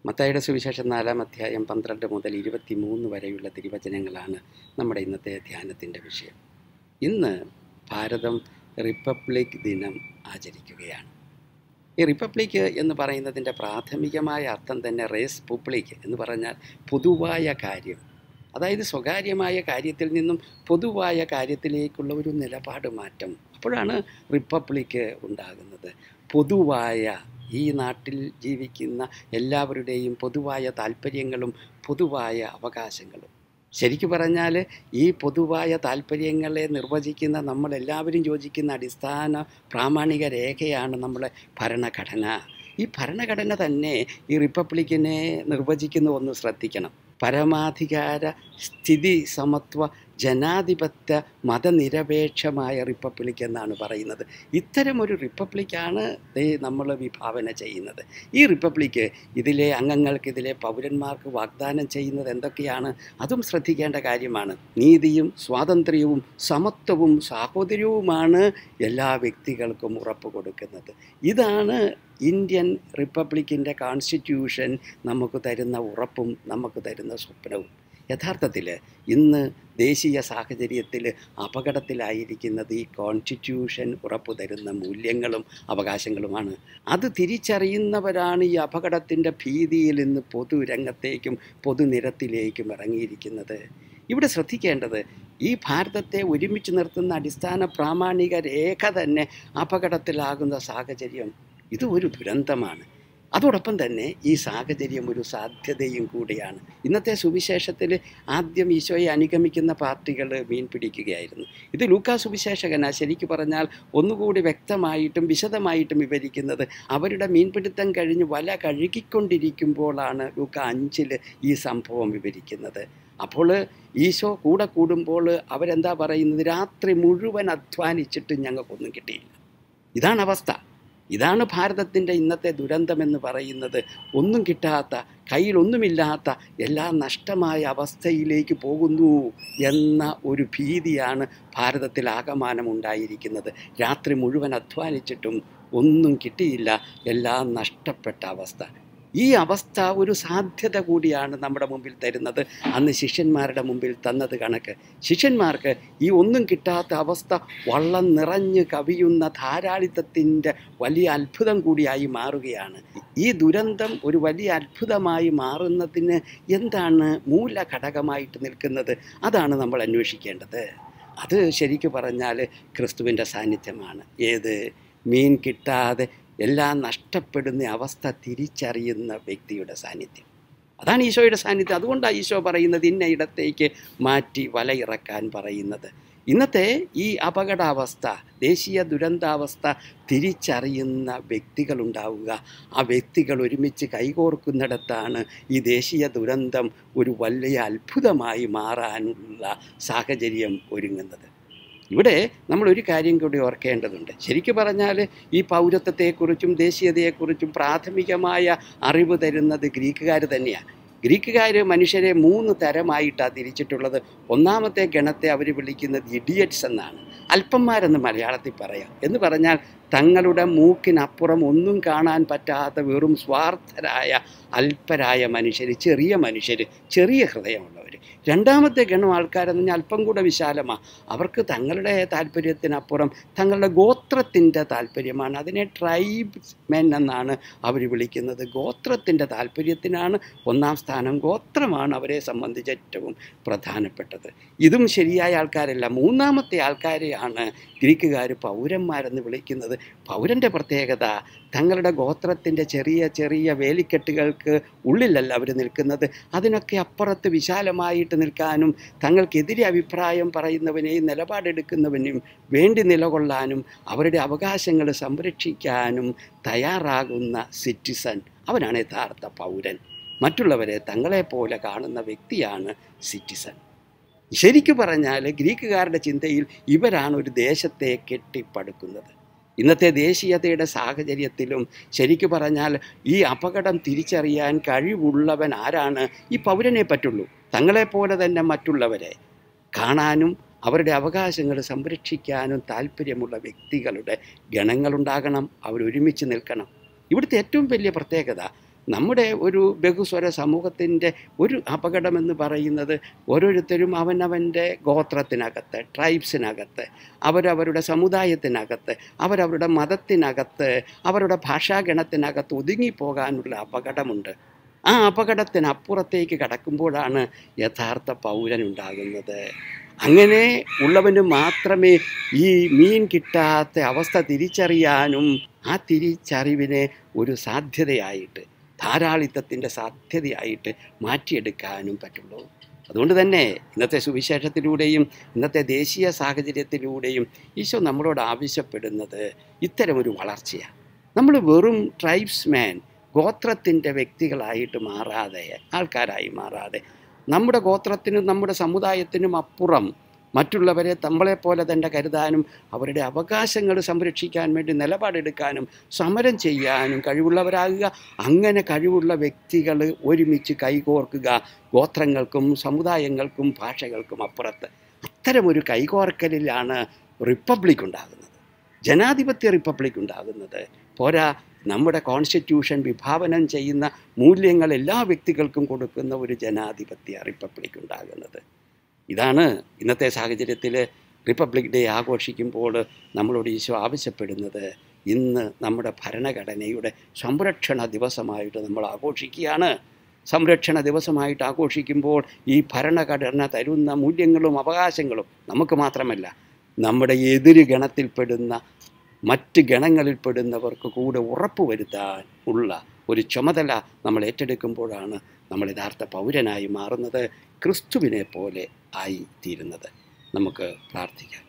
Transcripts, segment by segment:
മത്തായിയുടെ സുവിശേഷം നാലാം അധ്യായം പന്ത്രണ്ട് മുതൽ ഇരുപത്തി മൂന്ന് വരെയുള്ള തിരുവചനങ്ങളാണ് നമ്മുടെ ഇന്നത്തെ ധ്യാനത്തിൻ്റെ വിഷയം ഇന്ന് ഭാരതം റിപ്പബ്ലിക് ദിനം ആചരിക്കുകയാണ് ഈ റിപ്പബ്ലിക് എന്ന് പറയുന്നതിൻ്റെ പ്രാഥമികമായ അർത്ഥം തന്നെ റേസ് പബ്ലിക് എന്ന് പറഞ്ഞാൽ പൊതുവായ കാര്യം അതായത് സ്വകാര്യമായ കാര്യത്തിൽ നിന്നും പൊതുവായ കാര്യത്തിലേക്കുള്ള ഒരു നിലപാട് മാറ്റം അപ്പോഴാണ് റിപ്പബ്ലിക് ഉണ്ടാകുന്നത് പൊതുവായ ഈ നാട്ടിൽ ജീവിക്കുന്ന എല്ലാവരുടെയും പൊതുവായ താല്പര്യങ്ങളും പൊതുവായ അവകാശങ്ങളും ശരിക്കു പറഞ്ഞാൽ ഈ പൊതുവായ താല്പര്യങ്ങളെ നിർവചിക്കുന്ന നമ്മളെല്ലാവരും യോജിക്കുന്ന അടിസ്ഥാന പ്രാമാണിക രേഖയാണ് നമ്മളെ ഭരണഘടന ഈ ഭരണഘടന തന്നെ ഈ റിപ്പബ്ലിക്കിനെ നിർവചിക്കുന്ന ഒന്ന് ശ്രദ്ധിക്കണം പരമാധികാര സ്ഥിതി സമത്വ ജനാധിപത്യ മതനിരപേക്ഷമായ റിപ്പബ്ലിക് എന്നാണ് പറയുന്നത് ഇത്തരമൊരു റിപ്പബ്ലിക്കാണ് നമ്മൾ വിഭാവന ചെയ്യുന്നത് ഈ റിപ്പബ്ലിക്ക് ഇതിലെ അംഗങ്ങൾക്ക് ഇതിലെ പൗരന്മാർക്ക് വാഗ്ദാനം ചെയ്യുന്നത് എന്തൊക്കെയാണ് അതും ശ്രദ്ധിക്കേണ്ട കാര്യമാണ് നീതിയും സ്വാതന്ത്ര്യവും സമത്വവും സാഹോദര്യവുമാണ് എല്ലാ വ്യക്തികൾക്കും ഉറപ്പ് കൊടുക്കുന്നത് ഇതാണ് ഇന്ത്യൻ റിപ്പബ്ലിക്കിൻ്റെ കോൺസ്റ്റിറ്റ്യൂഷൻ നമുക്ക് തരുന്ന ഉറപ്പും നമുക്ക് തരുന്ന സ്വപ്നവും യഥാർത്ഥത്തിൽ ഇന്ന് ദേശീയ സാഹചര്യത്തിൽ അപകടത്തിലായിരിക്കുന്നത് ഈ കോൺസ്റ്റിറ്റ്യൂഷൻ ഉറപ്പു തരുന്ന മൂല്യങ്ങളും അവകാശങ്ങളുമാണ് അത് തിരിച്ചറിയുന്നവരാണ് ഈ അപകടത്തിൻ്റെ ഭീതിയിൽ നിന്ന് പൊതുരംഗത്തേക്കും പൊതുനിരത്തിലേക്കും ഇറങ്ങിയിരിക്കുന്നത് ഇവിടെ ശ്രദ്ധിക്കേണ്ടത് ഈ ഭാരതത്തെ ഒരുമിച്ച് നിർത്തുന്ന അടിസ്ഥാന പ്രാമാണിക രേഖ തന്നെ അപകടത്തിലാകുന്ന സാഹചര്യം ഇത് ഒരു ദുരന്തമാണ് അതോടൊപ്പം തന്നെ ഈ സാഹചര്യം ഒരു സാധ്യതയും കൂടിയാണ് ഇന്നത്തെ സുവിശേഷത്തിൽ ആദ്യം ഈശോയെ അനുഗമിക്കുന്ന പാർട്ടികൾ മീൻ പിടിക്കുകയായിരുന്നു ഇത് ലൂക്കാ സുവിശേഷകന ശരിക്കു പറഞ്ഞാൽ ഒന്നുകൂടി വ്യക്തമായിട്ടും വിശദമായിട്ടും വിവരിക്കുന്നത് അവരുടെ മീൻപിടുത്തം കഴിഞ്ഞ് വല കഴുകിക്കൊണ്ടിരിക്കുമ്പോഴാണ് ലൂക്ക അഞ്ചിൽ ഈ സംഭവം വിവരിക്കുന്നത് അപ്പോൾ ഈശോ കൂടെ കൂടുമ്പോൾ അവരെന്താ പറയുന്നത് രാത്രി മുഴുവൻ അധ്വാനിച്ചിട്ട് ഞങ്ങൾക്കൊന്നും കിട്ടിയില്ല ഇതാണ് അവസ്ഥ ഇതാണ് ഭാരതത്തിൻ്റെ ഇന്നത്തെ ദുരന്തമെന്ന് പറയുന്നത് ഒന്നും കിട്ടാത്ത കയ്യിലൊന്നുമില്ലാത്ത എല്ലാം നഷ്ടമായ അവസ്ഥയിലേക്ക് പോകുന്നു എന്ന ഒരു ഭീതിയാണ് ഭാരതത്തിൽ ആകമാനം ഉണ്ടായിരിക്കുന്നത് രാത്രി മുഴുവൻ അധ്വാനിച്ചിട്ടും ഒന്നും കിട്ടിയില്ല എല്ലാം നഷ്ടപ്പെട്ട അവസ്ഥ ഈ അവസ്ഥ ഒരു സാധ്യത കൂടിയാണ് നമ്മുടെ മുമ്പിൽ തരുന്നത് അന്ന് ശിഷ്യന്മാരുടെ മുമ്പിൽ തന്നത് കണക്ക് ശിഷ്യന്മാർക്ക് ഈ ഒന്നും കിട്ടാത്ത അവസ്ഥ വള്ളം നിറഞ്ഞ് കവിയുന്ന ധാരാളിത്തത്തിൻ്റെ വലിയ അത്ഭുതം കൂടിയായി മാറുകയാണ് ഈ ദുരന്തം ഒരു വലിയ അത്ഭുതമായി മാറുന്നതിന് എന്താണ് മൂലഘടകമായിട്ട് നിൽക്കുന്നത് അതാണ് നമ്മൾ അന്വേഷിക്കേണ്ടത് അത് ശരിക്കു പറഞ്ഞാൽ ക്രിസ്തുവിൻ്റെ സാന്നിധ്യമാണ് ഏത് മീൻ കിട്ടാതെ എല്ലാം നഷ്ടപ്പെടുന്ന അവസ്ഥ തിരിച്ചറിയുന്ന വ്യക്തിയുടെ സാന്നിധ്യം അതാണ് ഈശോയുടെ സാന്നിധ്യം അതുകൊണ്ടാണ് ഈശോ പറയുന്നത് ഇന്ന ഇടത്തേക്ക് മാറ്റി വലയിറക്കാൻ പറയുന്നത് ഇന്നത്തെ ഈ അപകടാവസ്ഥ ദേശീയ ദുരന്താവസ്ഥ തിരിച്ചറിയുന്ന വ്യക്തികളുണ്ടാവുക ആ വ്യക്തികൾ ഒരുമിച്ച് കൈകോർക്കുന്നിടത്താണ് ഈ ദേശീയ ദുരന്തം ഒരു വലിയ അത്ഭുതമായി മാറാനുള്ള സാഹചര്യം ഒരുങ്ങുന്നത് ഇവിടെ നമ്മൾ ഒരു കാര്യം കൂടി ഓർക്കേണ്ടതുണ്ട് ശരിക്കും പറഞ്ഞാൽ ഈ പൗരത്വത്തെക്കുറിച്ചും ദേശീയതയെക്കുറിച്ചും പ്രാഥമികമായ അറിവ് തരുന്നത് ഗ്രീക്കുകാർ തന്നെയാണ് ഗ്രീക്കുകാർ മനുഷ്യരെ മൂന്ന് തരമായിട്ടാണ് തിരിച്ചിട്ടുള്ളത് ഒന്നാമത്തെ ഗണത്തെ അവർ വിളിക്കുന്നത് ഇഡിയറ്റ്സ് എന്നാണ് അല്പന്മാരെന്ന് മലയാളത്തിൽ പറയാം എന്ന് പറഞ്ഞാൽ തങ്ങളുടെ മൂക്കിനപ്പുറം ഒന്നും കാണാൻ പറ്റാത്ത വെറും സ്വാർത്ഥരായ അല്പരായ മനുഷ്യർ ചെറിയ മനുഷ്യർ ചെറിയ ഹൃദയമുള്ളവർ രണ്ടാമത്തെ ഗണം ആൾക്കാരെന്ന് പറഞ്ഞാൽ അല്പം കൂടെ വിശാലമാണ് അവർക്ക് തങ്ങളുടെ താല്പര്യത്തിനപ്പുറം തങ്ങളുടെ ഗോത്രത്തിൻ്റെ താല്പര്യമാണ് അതിനെ ട്രൈബ്സ് മെൻ എന്നാണ് അവർ വിളിക്കുന്നത് ഗോത്രത്തിൻ്റെ താല്പര്യത്തിനാണ് ഒന്നാം സ്ഥാനം ഗോത്രമാണ് അവരെ സംബന്ധിച്ച് ഏറ്റവും പ്രധാനപ്പെട്ടത് ഇതും ശരിയായ ആൾക്കാരല്ല മൂന്നാമത്തെ ആൾക്കാരെയാണ് ഗ്രീക്കുകാർ പൗരന്മാരെന്ന് വിളിക്കുന്നത് പൗരൻ്റെ പ്രത്യേകത തങ്ങളുടെ ഗോത്രത്തിൻ്റെ ചെറിയ ചെറിയ വേലിക്കെട്ടുകൾക്ക് ഉള്ളിലല്ല അവർ നിൽക്കുന്നത് അതിനൊക്കെ അപ്പുറത്ത് വിശാലമായിട്ട് നിൽക്കാനും തങ്ങൾക്കെതിരെ അഭിപ്രായം പറയുന്നവനെയും നിലപാടെടുക്കുന്നവനെയും വേണ്ടി നിലകൊള്ളാനും അവരുടെ അവകാശങ്ങൾ സംരക്ഷിക്കാനും തയ്യാറാകുന്ന സിറ്റിസൺ അവനാണ് യഥാർത്ഥ പൗരൻ മറ്റുള്ളവരെ തങ്ങളെപ്പോലെ കാണുന്ന വ്യക്തിയാണ് സിറ്റിസൺ ശരിക്കു പറഞ്ഞാൽ ഗ്രീക്കുകാരുടെ ചിന്തയിൽ ഇവരാണ് ഒരു ദേശത്തെ കെട്ടിപ്പടുക്കുന്നത് ഇന്നത്തെ ദേശീയതയുടെ സാഹചര്യത്തിലും ശരിക്കു പറഞ്ഞാൽ ഈ അപകടം തിരിച്ചറിയാൻ കഴിവുള്ളവൻ ആരാണ് ഈ പൗരനെ പറ്റുള്ളൂ തങ്ങളെപ്പോലെ തന്നെ മറ്റുള്ളവരെ കാണാനും അവരുടെ അവകാശങ്ങൾ സംരക്ഷിക്കാനും താല്പര്യമുള്ള വ്യക്തികളുടെ ഗണങ്ങളുണ്ടാകണം അവരൊരുമിച്ച് നിൽക്കണം ഇവിടുത്തെ ഏറ്റവും വലിയ പ്രത്യേകത നമ്മുടെ ഒരു ബഹുസ്വര സമൂഹത്തിൻ്റെ ഒരു അപകടമെന്ന് പറയുന്നത് ഓരോരുത്തരും അവനവൻ്റെ ഗോത്രത്തിനകത്ത് ട്രൈബ്സിനകത്ത് അവരവരുടെ സമുദായത്തിനകത്ത് അവരവരുടെ മതത്തിനകത്ത് അവരുടെ ഭാഷാഗണത്തിനകത്ത് ഒതുങ്ങിപ്പോകാനുള്ള അപകടമുണ്ട് ആ അപകടത്തിനപ്പുറത്തേക്ക് കടക്കുമ്പോഴാണ് യഥാർത്ഥ പൗരനുണ്ടാകുന്നത് അങ്ങനെ ഉള്ളവന് മാത്രമേ ഈ മീൻ കിട്ടാത്ത അവസ്ഥ തിരിച്ചറിയാനും ആ തിരിച്ചറിവിനെ ഒരു സാധ്യതയായിട്ട് ധാരാളിത്തത്തിൻ്റെ സാധ്യതയായിട്ട് മാറ്റിയെടുക്കാനും പറ്റുള്ളൂ അതുകൊണ്ട് തന്നെ ഇന്നത്തെ സുവിശേഷത്തിലൂടെയും ഇന്നത്തെ ദേശീയ സാഹചര്യത്തിലൂടെയും ഈശോ നമ്മളോട് ആവശ്യപ്പെടുന്നത് ഇത്തരമൊരു വളർച്ചയാണ് നമ്മൾ വെറും ട്രൈബ്സ്മാൻ ഗോത്രത്തിൻ്റെ വ്യക്തികളായിട്ട് മാറാതെ ആൾക്കാരായി മാറാതെ നമ്മുടെ ഗോത്രത്തിനും നമ്മുടെ സമുദായത്തിനും അപ്പുറം മറ്റുള്ളവരെ നമ്മളെപ്പോലെ തന്നെ കരുതാനും അവരുടെ അവകാശങ്ങൾ സംരക്ഷിക്കാൻ വേണ്ടി നിലപാടെടുക്കാനും സമരം ചെയ്യാനും കഴിവുള്ളവരാകുക അങ്ങനെ കഴിവുള്ള വ്യക്തികൾ ഒരുമിച്ച് കൈകോർക്കുക ഗോത്രങ്ങൾക്കും സമുദായങ്ങൾക്കും ഭാഷകൾക്കും അപ്പുറത്ത് അത്തരമൊരു കൈകോർക്കലിലാണ് റിപ്പബ്ലിക് ഉണ്ടാകുന്നത് ജനാധിപത്യ റിപ്പബ്ലിക് ഉണ്ടാകുന്നത് പോരാ നമ്മുടെ കോൺസ്റ്റിറ്റ്യൂഷൻ വിഭാവനം ചെയ്യുന്ന മൂല്യങ്ങൾ എല്ലാ വ്യക്തികൾക്കും കൊടുക്കുന്ന ഒരു ജനാധിപത്യ റിപ്പബ്ലിക് ഉണ്ടാകുന്നത് ഇതാണ് ഇന്നത്തെ സാഹചര്യത്തിൽ റിപ്പബ്ലിക് ഡേ ആഘോഷിക്കുമ്പോൾ നമ്മളോട് ഈശോ ആവശ്യപ്പെടുന്നത് ഇന്ന് നമ്മുടെ ഭരണഘടനയുടെ സംരക്ഷണ ദിവസമായിട്ട് നമ്മൾ ആഘോഷിക്കുകയാണ് സംരക്ഷണ ദിവസമായിട്ട് ആഘോഷിക്കുമ്പോൾ ഈ ഭരണഘടന തരുന്ന മൂല്യങ്ങളും അവകാശങ്ങളും നമുക്ക് മാത്രമല്ല നമ്മുടെ എതിര് ഗണത്തിൽപ്പെടുന്ന മറ്റ് ഗണങ്ങളിൽപ്പെടുന്നവർക്ക് കൂടെ ഉറപ്പുവരുത്താൻ ഉള്ള ഒരു ചുമതല നമ്മൾ ഏറ്റെടുക്കുമ്പോഴാണ് നമ്മൾ യഥാർത്ഥ പൗരനായി മാറുന്നത് ക്രിസ്തുവിനെ പോലെ ആയി തീരുന്നത് നമുക്ക് പ്രാർത്ഥിക്കാം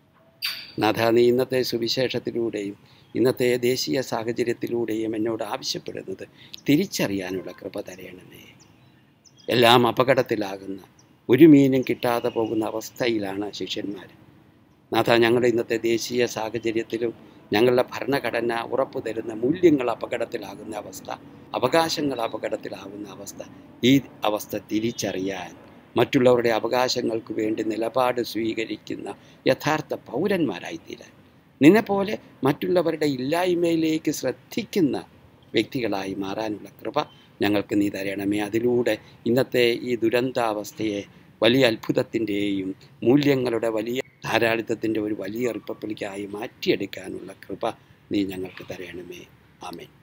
നാഥ നീ ഇന്നത്തെ സുവിശേഷത്തിലൂടെയും ഇന്നത്തെ ദേശീയ സാഹചര്യത്തിലൂടെയും എന്നോട് ആവശ്യപ്പെടുന്നത് തിരിച്ചറിയാനുള്ള കൃപ തരയണമേ എല്ലാം അപകടത്തിലാകുന്ന ഒരു മീനും കിട്ടാതെ പോകുന്ന അവസ്ഥയിലാണ് ശിഷ്യന്മാർ നാഥ ഞങ്ങളുടെ ഇന്നത്തെ ദേശീയ സാഹചര്യത്തിലും ഞങ്ങളുടെ ഭരണഘടന ഉറപ്പു തരുന്ന മൂല്യങ്ങൾ അപകടത്തിലാകുന്ന അവസ്ഥ അവകാശങ്ങൾ അപകടത്തിലാകുന്ന അവസ്ഥ ഈ അവസ്ഥ തിരിച്ചറിയാൻ മറ്റുള്ളവരുടെ അവകാശങ്ങൾക്ക് വേണ്ടി നിലപാട് സ്വീകരിക്കുന്ന യഥാർത്ഥ പൗരന്മാരായിത്തീരാൻ നിന്നെപ്പോലെ മറ്റുള്ളവരുടെ ഇല്ലായ്മയിലേക്ക് ശ്രദ്ധിക്കുന്ന വ്യക്തികളായി മാറാനുള്ള കൃപ ഞങ്ങൾക്ക് നീ തരണമേ അതിലൂടെ ഇന്നത്തെ ഈ ദുരന്താവസ്ഥയെ വലിയ അത്ഭുതത്തിൻ്റെയും മൂല്യങ്ങളുടെ വലിയ ധാരാളിത്തത്തിൻ്റെ ഒരു വലിയ റിപ്പബ്ലിക്കായി മാറ്റിയെടുക്കാനുള്ള കൃപ നീ ഞങ്ങൾക്ക് തരണമേ ആമേൻ